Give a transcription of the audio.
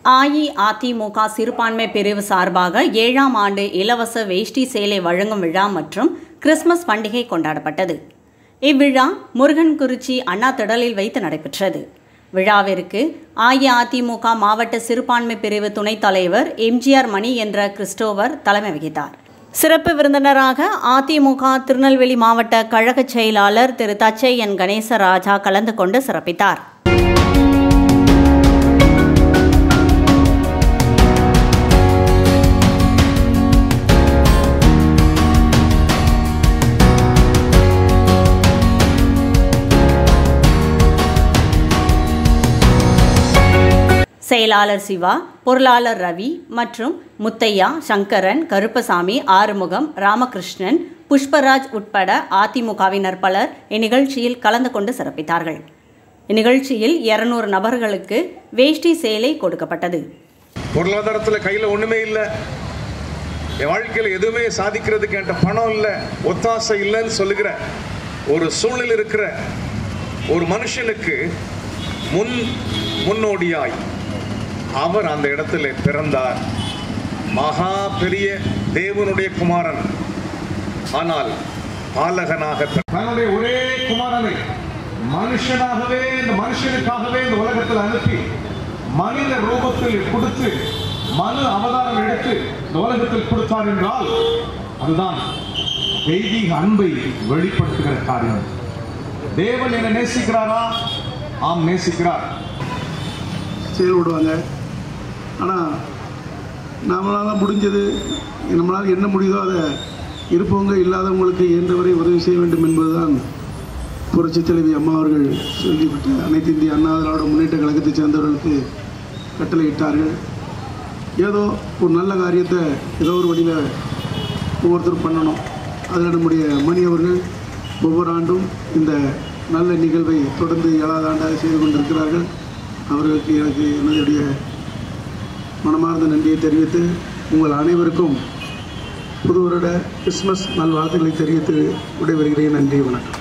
அஇஅதிமுக சிறுபான்மை பிரிவு சார்பாக ஏழாம் ஆண்டு இலவச வேஷ்டி சேலை வழங்கும் விழா மற்றும் கிறிஸ்துமஸ் பண்டிகை கொண்டாடப்பட்டது இவ்விழா முருகன்குறிச்சி அண்ணா திடலில் வைத்து நடைபெற்றது விழாவிற்கு அஇஅதிமுக மாவட்ட சிறுபான்மை பிரிவு துணைத் தலைவர் எம்ஜிஆர் மணி என்ற கிறிஸ்டோவர் தலைமை வகித்தார் சிறப்பு விருந்தினராக அதிமுக திருநெல்வேலி மாவட்ட கழக செயலாளர் திரு தச்சை என் கணேசராஜா கலந்து கொண்டு சிறப்பித்தார் செயலாளர் சிவா பொருளாளர் ரவி மற்றும் முத்தையா சங்கரன் கருப்பசாமி ஆறுமுகம் ராமகிருஷ்ணன் புஷ்பராஜ் உட்பட அதிமுகவினர் பலர் இந்நிகழ்ச்சியில் கலந்து கொண்டு சிறப்பித்தார்கள் இந்நிகழ்ச்சியில் இருநூறு நபர்களுக்கு வேஷ்டி சேலை கொடுக்கப்பட்டது பொருளாதாரத்தில் கையில் ஒன்றுமே இல்லை என் வாழ்க்கையில் எதுவுமே சாதிக்கிறதுக்கு என்கிட்ட பணம் இல்லை ஒத்தாசை இல்லைன்னு சொல்லுகிற ஒரு சூழ்நிலை இருக்கிற ஒரு மனுஷனுக்கு முன் முன்னோடியாய் அவர் அந்த இடத்துல பிறந்தார் மகா பெரிய தேவனுடைய குமாரன் ஆனால் பாலகனாக பிற- தன்னுடைய ஒரே குமாரனை மனுஷனாகவே இந்த மனுஷனுக்காகவே இந்த உலகத்தில் அனுப்பி மனித ரூபத்தில் கொடுத்து மனு அவதாரம் எடுத்து இந்த உலகத்தில் கொடுத்தார் என்றால் அதுதான் தெய்வீக அன்பை வெளிப்படுத்துகிற காரியம் தேவன் என்னை நேசிக்கிறாரா ஆம் நேசிக்கிறார் செயல்படுவாங்க ஆனால் நம்மளால் முடிஞ்சது நம்மளால் என்ன முடியுதோ அதை இருப்பவங்க இல்லாதவங்களுக்கு இயன்றவரை உதவி செய்ய வேண்டும் என்பதுதான் புரட்சி தலைவி அம்மா அவர்கள் சொல்லிவிட்டு அனைத்து இந்திய அண்ணா திராவிட முன்னேற்ற கழகத்தைச் சேர்ந்தவர்களுக்கு கட்டளையிட்டார்கள் ஏதோ ஒரு நல்ல காரியத்தை ஏதோ ஒரு வழியில் ஒவ்வொருத்தரும் பண்ணணும் அதில் நம்முடைய மணி அவர்கள் ஒவ்வொரு ஆண்டும் இந்த நல்ல நிகழ்வை தொடர்ந்து ஏழாவது ஆண்டாக செய்து கொண்டிருக்கிறார்கள் அவர்களுக்கு எனக்கு என்னுடைய மனமார்ந்த நன்றியை தெரிவித்து உங்கள் அனைவருக்கும் புது வருட கிறிஸ்மஸ் நல்வாழ்த்துக்களை தெரிவித்து விடைபெறுகிறேன் நன்றி வணக்கம்